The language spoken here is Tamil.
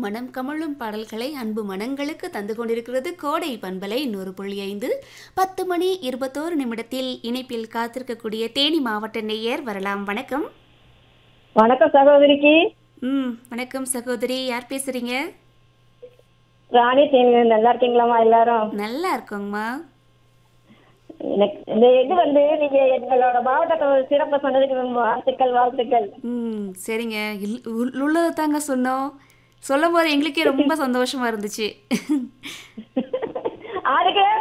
மனம் கமழும் பாடல்களை அன்பு மனங்களுக்கு தந்து கொண்டிருக்கிறது கோடை பண்பலை நூறு புள்ளி ஐந்து பத்து மணி இருபத்தோரு நிமிடத்தில் இணைப்பில் காத்திருக்கக்கூடிய தேனி மாவட்ட நேயர் வரலாம் வணக்கம் வணக்கம் சகோதரிக்கு ம் வணக்கம் சகோதரி யார் பேசுறீங்க ராணி தேனி நல்லா இருக்கீங்களாம்மா எல்லாரும் நல்லா இருக்கோங்கம்மா எனக்கு இந்த இது வந்து நீங்க எங்களோட மாவட்டத்தை ஒரு சிறப்பை சொன்னதுக்கு ரொம்ப வாழ்த்துக்கள் வாழ்த்துக்கள் ம் சரிங்க இல் உள்- உள்ளதை தாங்க சொன்னோம் சொல்லும் போது எங்களுக்கே ரொம்ப சந்தோஷமா இருந்துச்சு அதுக்கு